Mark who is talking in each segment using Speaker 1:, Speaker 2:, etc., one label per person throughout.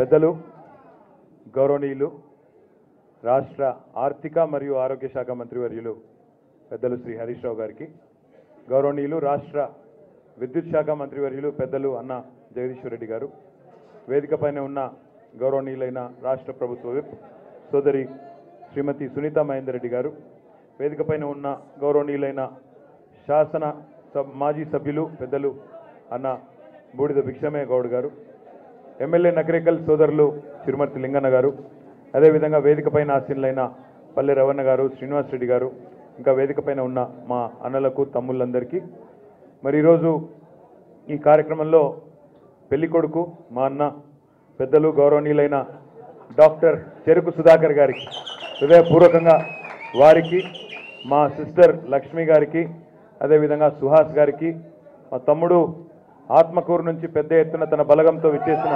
Speaker 1: పెద్దలు గౌరవనీయులు రాష్ట్ర ఆర్థిక మరియు ఆరోగ్య శాఖ మంత్రివర్యులు పెద్దలు శ్రీ హరీష్ రావు గారికి గౌరవనీయులు రాష్ట్ర విద్యుత్ శాఖ మంత్రివర్యులు పెద్దలు అన్న జగదీశ్వర్ రెడ్డి గారు వేదిక పైన ఉన్న గౌరవనీయులైన రాష్ట్ర ప్రభుత్వ విప్ సోదరి శ్రీమతి సునీత మహేందర్ రెడ్డి గారు వేదిక పైన ఉన్న గౌరవనీయులైన శాసన సబ్ మాజీ సభ్యులు పెద్దలు అన్న బూడిద భిక్షమయ్య గౌడ్ గారు ఎమ్మెల్యే నకరేకల్ సోదరులు చిరుమర్తి లింగన్న గారు అదేవిధంగా వేదిక పైన ఆసీనులైన పల్లె రవణ గారు శ్రీనివాస్ రెడ్డి గారు ఇంకా వేదిక పైన ఉన్న మా అన్నలకు తమ్ముళ్ళందరికీ మరి ఈరోజు ఈ కార్యక్రమంలో పెళ్లి కొడుకు మా అన్న పెద్దలు గౌరవనీయులైన డాక్టర్ చెరుకు సుధాకర్ గారికి హృదయపూర్వకంగా వారికి మా సిస్టర్ లక్ష్మి గారికి అదేవిధంగా సుహాస్ గారికి మా తమ్ముడు ఆత్మకూరు నుంచి పెద్ద ఎత్తున తన బలగంతో విచ్చేసిన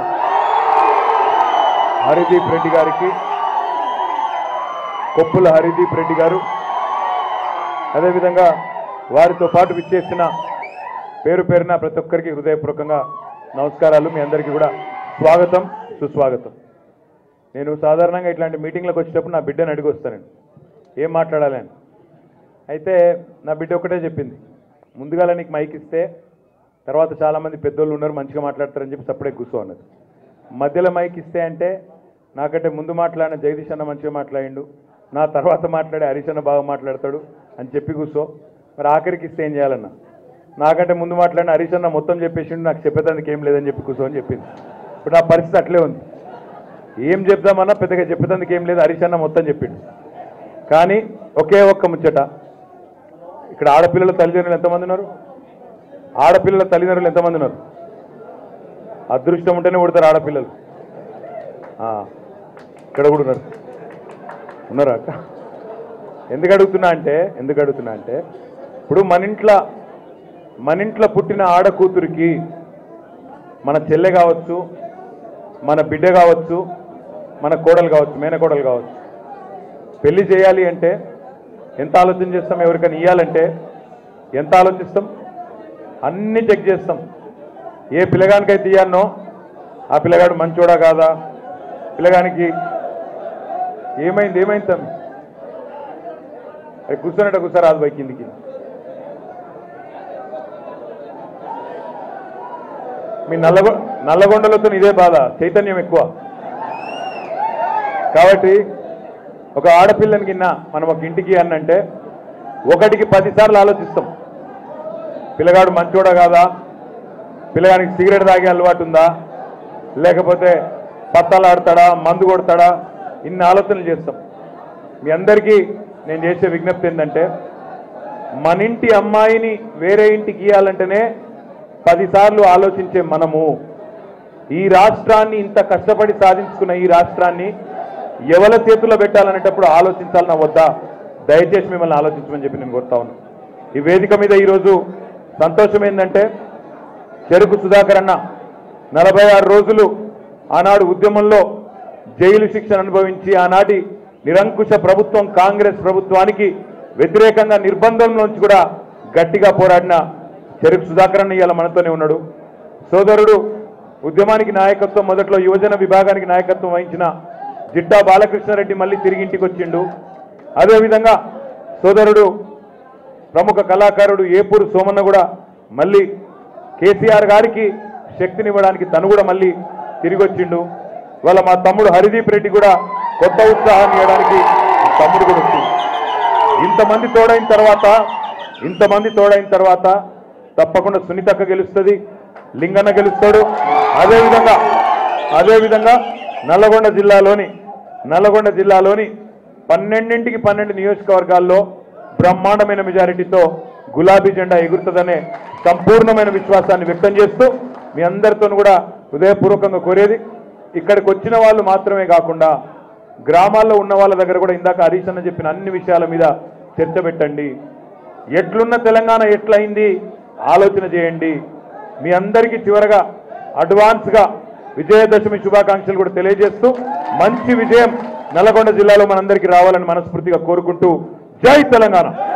Speaker 1: హరిదీప్ రెడ్డి గారికి కొప్పుల హరిదీప్ రెడ్డి గారు అదేవిధంగా వారితో పాటు విచ్చేసిన పేరు పేరున ప్రతి ఒక్కరికి హృదయపూర్వకంగా నమస్కారాలు మీ అందరికీ కూడా స్వాగతం సుస్వాగతం నేను సాధారణంగా ఇట్లాంటి మీటింగ్లకు వచ్చేటప్పుడు నా బిడ్డని అడిగి వస్తానండి ఏం మాట్లాడాలి అని అయితే నా బిడ్డ ఒకటే చెప్పింది ముందుగా నీకు మైక్ ఇస్తే తర్వాత చాలామంది పెద్దోళ్ళు ఉన్నారు మంచిగా మాట్లాడతారని చెప్పి సప్పుడే కూర్చో అన్నది మధ్యలో మైక్ ఇస్తే అంటే నాకంటే ముందు మాట్లాడిన జగదీష్ అన్న మంచిగా మాట్లాడిండు నా తర్వాత మాట్లాడే హరీష్ అన్న బాగా మాట్లాడతాడు అని చెప్పి కూర్చో మరి ఆఖరికి ఇస్తే ఏం చేయాలన్నా నాకంటే ముందు మాట్లాడిన హరీష్ అన్న మొత్తం చెప్పేసిండు నాకు చెప్పేదానికి ఏం లేదని చెప్పి కూర్చో అని చెప్పింది ఇప్పుడు నా పరిస్థితి అట్లే ఉంది ఏం చెప్దామన్నా పెద్దగా చెప్పేదానికి ఏం లేదు హరీష్ అన్న మొత్తం చెప్పిండు కానీ ఒకే ఒక్క ముచ్చట ఇక్కడ ఆడపిల్లల తల్లిదండ్రులు ఎంతమంది ఉన్నారు ఆడపిల్లల తల్లిదండ్రులు ఎంతమంది ఉన్నారు అదృష్టం ఉంటేనే పుడతారు ఆడపిల్లలు ఆ, ఇక్కడ కూడా ఉన్నారు ఉన్నారా అక్క ఎందుకు అడుగుతున్నా అంటే ఎందుకు అడుగుతున్నా అంటే ఇప్పుడు మన ఇంట్లో మన ఇంట్లో పుట్టిన ఆడ కూతురికి మన చెల్లె కావచ్చు మన బిడ్డ కావచ్చు మన కోడలు కావచ్చు మేనకోడలు కావచ్చు పెళ్లి చేయాలి అంటే ఎంత ఆలోచన చేస్తాం ఎవరికైనా ఇవ్వాలంటే ఎంత ఆలోచిస్తాం అన్ని చెక్ చేస్తాం ఏ పిల్లగానికైతే ఇయ్యానో ఆ పిల్లగాడు మంచోడా కాదా పిల్లగానికి ఏమైంది ఏమైంది తమ్మి అది కూర్చోనట్ట కూర్చోరాదు బై కిందికి మీ నల్లగొ నల్లగొండలతో ఇదే బాధ చైతన్యం ఎక్కువ కాబట్టి ఒక ఆడపిల్లని కింద మనం ఒక ఇంటికి అన్నంటే ఒకటికి పదిసార్లు ఆలోచిస్తాం పిల్లగాడు మంచోడా కాదా పిల్లగానికి సిగరెట్ తాగే అలవాటు ఉందా లేకపోతే పత్తాలు ఆడతాడా మందు కొడతాడా ఇన్ని ఆలోచనలు చేస్తాం మీ అందరికీ నేను చేసే విజ్ఞప్తి ఏంటంటే మన ఇంటి అమ్మాయిని వేరే ఇంటికి ఇవ్వాలంటేనే పదిసార్లు ఆలోచించే మనము ఈ రాష్ట్రాన్ని ఇంత కష్టపడి సాధించుకున్న ఈ రాష్ట్రాన్ని ఎవరి చేతుల్లో పెట్టాలనేటప్పుడు ఆలోచించాలన్న వద్దా దయచేసి మిమ్మల్ని ఆలోచించమని చెప్పి నేను కోరుతా ఉన్నాను ఈ వేదిక మీద ఈరోజు సంతోషం ఏంటంటే చెరుకు సుధాకర్ అన్న నలభై ఆరు రోజులు ఆనాడు ఉద్యమంలో జైలు శిక్షను అనుభవించి ఆనాటి నిరంకుశ ప్రభుత్వం కాంగ్రెస్ ప్రభుత్వానికి వ్యతిరేకంగా నిర్బంధంలోంచి కూడా గట్టిగా పోరాడిన చెరుకు సుధాకర్ అన్న ఇవాళ మనతోనే ఉన్నాడు సోదరుడు ఉద్యమానికి నాయకత్వం మొదట్లో యువజన విభాగానికి నాయకత్వం వహించిన జిడ్డా బాలకృష్ణారెడ్డి మళ్ళీ తిరిగి ఇంటికి వచ్చిండు అదేవిధంగా సోదరుడు ప్రముఖ కళాకారుడు ఏపూరు సోమన్న కూడా మళ్ళీ కేసీఆర్ గారికి శక్తినివ్వడానికి తను కూడా మళ్ళీ తిరిగి వచ్చిండు ఇవాళ మా తమ్ముడు హరిదీప్ రెడ్డి కూడా కొత్త ఉత్సాహాన్ని ఇవ్వడానికి తమ్ముడు కూడా వచ్చింది ఇంతమంది తోడైన తర్వాత ఇంతమంది తోడైన తర్వాత తప్పకుండా సునీతక్క గెలుస్తుంది లింగన్న గెలుస్తాడు అదేవిధంగా అదేవిధంగా నల్లగొండ జిల్లాలోని నల్లగొండ జిల్లాలోని పన్నెండింటికి పన్నెండు నియోజకవర్గాల్లో బ్రహ్మాండమైన మెజారిటీతో గులాబీ జెండా ఎగురుతుందనే సంపూర్ణమైన విశ్వాసాన్ని వ్యక్తం చేస్తూ మీ అందరితో కూడా హృదయపూర్వకంగా కోరేది ఇక్కడికి వచ్చిన వాళ్ళు మాత్రమే కాకుండా గ్రామాల్లో ఉన్న వాళ్ళ దగ్గర కూడా ఇందాక హరీష్ అన్న చెప్పిన అన్ని విషయాల మీద చర్చ పెట్టండి ఎట్లున్న తెలంగాణ ఎట్లయింది ఆలోచన చేయండి మీ అందరికీ చివరగా అడ్వాన్స్గా విజయదశమి శుభాకాంక్షలు కూడా తెలియజేస్తూ మంచి విజయం నల్లగొండ జిల్లాలో మనందరికీ రావాలని మనస్ఫూర్తిగా కోరుకుంటూ జై తెలంగాణ